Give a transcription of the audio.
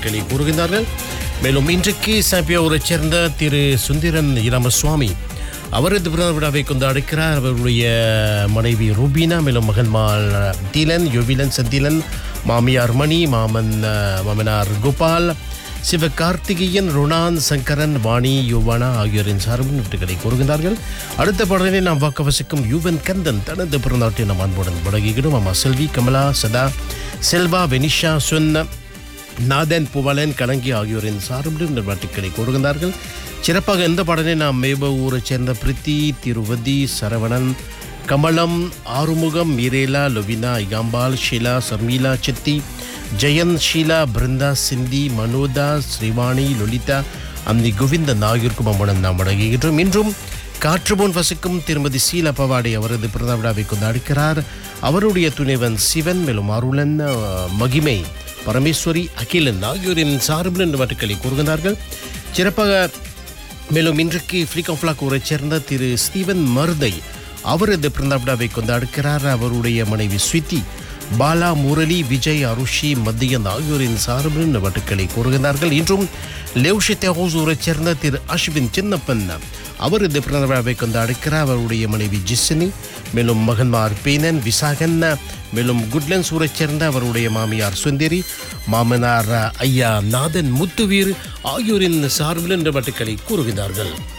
வாழ்த்துக்களை கூறுகின்றார்கள் மேலும் இன்றைக்கு சாம்பியாவூரைச் சேர்ந்த திரு சுந்திரன் இராமசுவாமி அவரது பிறந்த விழாவை கொண்டாடுக்கிறார் அவருடைய மனைவி ரூபீனா மேலும் மகன்மால் தீலன் யுவிலன் செந்திலன் மாமியார் மணி மாமன் அஹ், மாமனார் கோபால் சிவகார்த்திகேயன் ருணான் சங்கரன் வாணி யுவானா ஆகியோரின் சார்பில் நட்டுகளை கூறுகின்றார்கள் அடுத்த பாடலை நாம் வாக்கவசிக்கும் யுவன் கந்தன் தனது பிறந்தாட்டை நாம் அன்புடன் வழங்குகிறோம் அம்மா செல்வி கமலா சதா செல்வா வெனிஷா சொன்ன நாதன் புவலன் கலங்கி ஆகியோரின் சார்பில் இந்த பாட்டுக்களை கூறுகின்றார்கள் சிறப்பாக இந்த பாடலை நாம் மேப ஊரைச் சேர்ந்த பிரித்தி திருவதி சரவணன் கமலம் ஆறுமுகம் மீரேலா லொவினா இகாம்பால் ஷீலா சர்மீலா சித்தி ஜெயந்த் ஷீலா பிருந்தா சிந்தி மனோதா ஸ்ரீவாணி லொலிதா அந்தி கோவிந்தன் ஆகியோருக்கும் அம்மனும் நாம் வழங்குகின்றோம் இன்றும் காற்றுபோன் வசிக்கும் திருமதி சீலா பவாடி அவரது பிறந்த விழாவை கொண்டாடுகிறார் அவருடைய துணைவன் சிவன் மேலும் அருளன் அஹ், மகிமை பரமேஸ்வரி அகிலன் ஆகியோரின் சார்பில் இந்த வாட்டுக்களை கூறுகின்றார்கள் சிறப்பாக மேலும் இன்றைக்கு ஃப்ளிக் ஆஃப் ஃப்ளாக் ஊரைச் சேர்ந்த திரு ஸ்டீவன் மருதை அவரது பிறந்த விழாவை கொண்டாடுகிறார் அவருடைய மனைவி ஸ்விதி பாலா முரளி விஜய் அருஷி மத்தியன் ஆகியோரின் சார்பில் இந்த வாட்டுக்களை கூறுகின்றார்கள் இன்றும் லெவ்ஷித்தே ஹவுஸ் ஊரைச் சேர்ந்த திரு அஸ்வின் சின்னப்பன் அவரது பிறந்த விழாவை கொண்டாடுக்கிறார் அவருடைய மனைவி ஜிஸ்ஸனி மேலும் மகன்மார் பேனன் விசாகன் மேலும் குட்லன்ஸ் ஊரைச் சேர்ந்த அவருடைய மாமியார் சுந்தரி மாமனார் ஐயா நாதன் முத்துவீர் ஆகியோரின் சார்பில் இந்த வட்டுக்களை கூறுகிறார்கள்